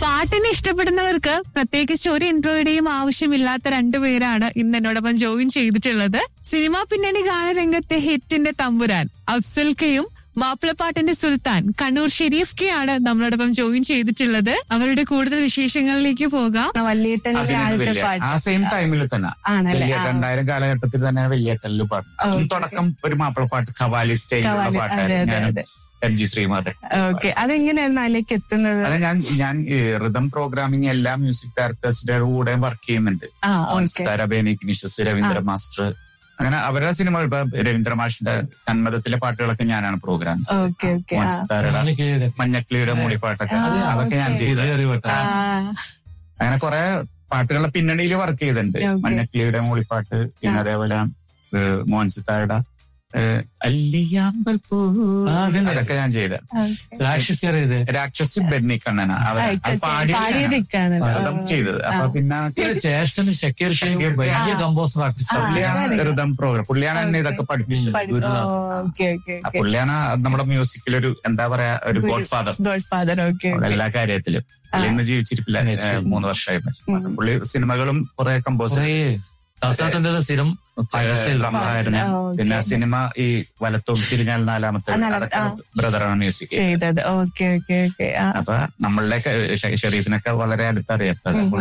പാട്ടിനെ ഇഷ്ടപ്പെടുന്നവർക്ക് പ്രത്യേകിച്ച് ഒരു ഇൻട്രോയുടെയും ആവശ്യമില്ലാത്ത രണ്ടുപേരാണ് ഇന്ന് എന്നോടൊപ്പം ജോയിൻ ചെയ്തിട്ടുള്ളത് സിനിമാ പിന്നണി ഗാനരംഗത്തെ ഹിറ്റിന്റെ തമ്പുരാൻ അഫ്സൽ കെയും മാപ്പിളപ്പാട്ടിന്റെ സുൽത്താൻ കണ്ണൂർ ഷെരീഫ് കെ ആണ് നമ്മളോടൊപ്പം ജോയിൻ ചെയ്തിട്ടുള്ളത് അവരുടെ കൂടുതൽ വിശേഷങ്ങളിലേക്ക് പോകാം വല്യേട്ടന്റെ അതിനൊരു ആദ്യത്തെ വലിയ പാട്ട് ആ സെയിം ടൈമിൽ തന്നെ ആണല്ലേ വലിയ രണ്ടായിരം കാലഘട്ടത്തിൽ തന്നെ വെള്ളിയേട്ടലിൽ പാട്ട് അതും തുടക്കം ഒരു മാപ്പിളപ്പാട്ട് ഖവാലി സ്റ്റൈലുള്ള ഖവാലി, അതെ, പാട്ടായിരുന്നു അതെ, ഞാനും അതെ. എം ജി ശ്രീമാരുടെ ഓക്കെ അതെങ്ങനെയായിരുന്നു അതിലേക്ക് എത്തുന്നത് അത് ഞാൻ ഞാൻ റിതം പ്രോഗ്രാമിംഗ് എല്ലാ മ്യൂസിക് ഡയറക്ടേഴ്സിന്റെ കൂടെ വർക്ക് ചെയ്യുന്നുണ്ട് ആ ഓക്കെ തരബേനി ഇഗ്നിഷസ് രവീന്ദ്ര മാസ്റ്റർ അങ്ങനെ അവരുടെ സിനിമ ഇപ്പൊ രവീന്ദ്ര മാഷിന്റെ കന്മതത്തിലെ പാട്ടുകളൊക്കെ ഞാനാണ് പ്രോഗ്രാം ഓക്കെ ഓക്കെ ആ മോൻസിത്താരയുടെ മഞ്ഞക്കിളിയുടെ മൂളിപ്പാട്ടൊക്കെ അതൊക്കെ ഞാൻ ചെയ്ത ആ, അങ്ങനെ കുറെ പാട്ടുകളുടെ പിന്നണിയിൽ വർക്ക് ചെയ്തിട്ടുണ്ട് Okay. മഞ്ഞക്കിളിയുടെ മൂളിപ്പാട്ട് പിന്നെ അതേപോലെ ഏഹ്, മോൻസിത്താരുടെ ഏഹ്, അല്ലിയാമ്പൽ പൂ ആ, അതന്നെ. അതൊക്കെ ഞാൻ ചെയ്ത okay. രാക്ഷസിയർ ഇത് രാക്ഷസി ബെന്നി കണ്ണന അവർ ആ, ഇക്ക പാടിയതൊക്കെയാണ് ഋതം ചെയ്തത് അപ്പൊ പിന്നെ ചേഷ്ടന് ഷക്കീർ ഷെയ്ഖ് വലിയ കമ്പോസർ ആർട്ടിസ്റ്റ് പുള്ളിയാണ് ഋതം പ്രോഗ്രാം പുള്ളിയാണ് എന്നെ ഇതൊക്കെ പഠിപ്പിച്ചത് ഗുരുദാസ്. ഓക്കെ ഓക്കെ ആ പുള്ളിയാണ് നമ്മുടെ മ്യൂസിക്കിലൊരു എന്താ പറയാ ഒരു godfather godfather okay എല്ലാ കാര്യത്തിലും പുള്ളി ഇന്ന് ജീവിച്ചിരിപ്പില്ല ഏഹ്, മൂന്ന് വർഷമായി പുള്ളി സിനിമകളും കുറെ കമ്പോസർ കുറേ ദാസാത്തന്റെ സ്ഥിരം ആയിരുന്നു ആ, okay. പിന്നെ സിനിമ ഈ വലത്തോം തിരിഞ്ഞാൽ നാലാമത്തെ ആ, നാലാമത്തെ, അതൊക്കെ ബ്രദറാണ് മ്യൂസിക് ചെയ്തത് ഓക്കെ ഓക്കെ ഓക്കെ ആ അപ്പൊ നമ്മളുടെയൊക്കെ ഷ- ഷെരീഫിനൊക്കെ വളരെ അടുത്തറിയാം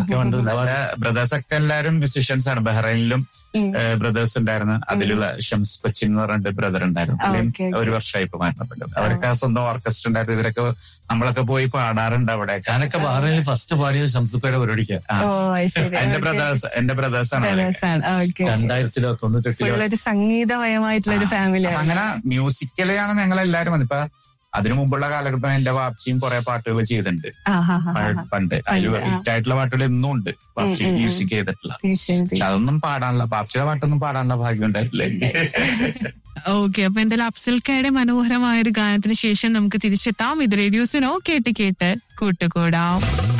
ബ്രദേഴ്സ് ഒക്കെ എല്ലാവരും മ്യൂസിഷ്യൻസ് ആണ് ബഹ്റൈനിലും ബ്രദേഴ്സ് ഉണ്ടായിരുന്നു അതിലുള്ള ഷംസ് കൊച്ചിൻ എന്ന് പറഞ്ഞിട്ട് ബ്രദർ ഉണ്ടായിരുന്നു പുള്ളിയും Okay, okay. ഒരു വർഷമായി ഇപ്പൊ മരണപ്പെട്ടത് അവർക്ക് ആ സ്വന്തം ഓർക്കസ്ട്ര ഉണ്ടായിരുന്നു ഇവരൊക്കെ നമ്മളൊക്കെ പോയി പാടാറുണ്ട് അവിടെ ഞാനൊക്കെ ബാറയിൽ ഫസ്റ്റ് പാടിയത് ഷംസുപ്പയുടെ പരിപാടിക്കാണ് ആ. ഓ അത് ശരി എന്റെ ബ്രദേഴ്സ് എന്റെ ബ്രദേഴ്സ് ആണ് അവരൊക്കെ. ഓക്കെ രണ്ടായിരത്തിലോ തൊണ്ണൂറ്റെട്ടിലോ ഒരു സംഗീതമയമായിട്ടുള്ള ഒരു അപ്പൊ ഫാമിലിയാണ് അങ്ങനെ മ്യൂസിക്കലാണ് ഞങ്ങൾ എല്ലാരും വന്നത് ഇപ്പൊ അതിനു മുമ്പുള്ള കാലഘട്ടം എന്റെ വാപ്സിയും കുറെ പാട്ടുകൾ ചെയ്തിട്ടുണ്ട് ആ ഹാ ഹാ പ- പണ്ട് അതിൽ ഹിറ്റായിട്ടുള്ള പാട്ടുകൾ ഇന്നും ഉണ്ട് വാപ്സി മ്യൂസിക് ചെയ്തിട്ടുള്ള തീർച്ചയായും പക്ഷെ അതൊന്നും പാടാനുള്ള പാപ്സിയുടെ പാട്ടൊന്നും പാടാനുള്ള ഭാഗ്യം ഉണ്ടായിട്ടില്ല ഓക്കെ അപ്പൊ എന്തായാലും അഫ്സൽക്കയുടെ മനോഹരമായ ഒരു ഗാനത്തിന് ശേഷം നമുക്ക് തിരിച്ചെത്താം ഇത് റേഡിയോസിനോ കേട്ട് കേട്ട് കൂട്ടുകൂടാം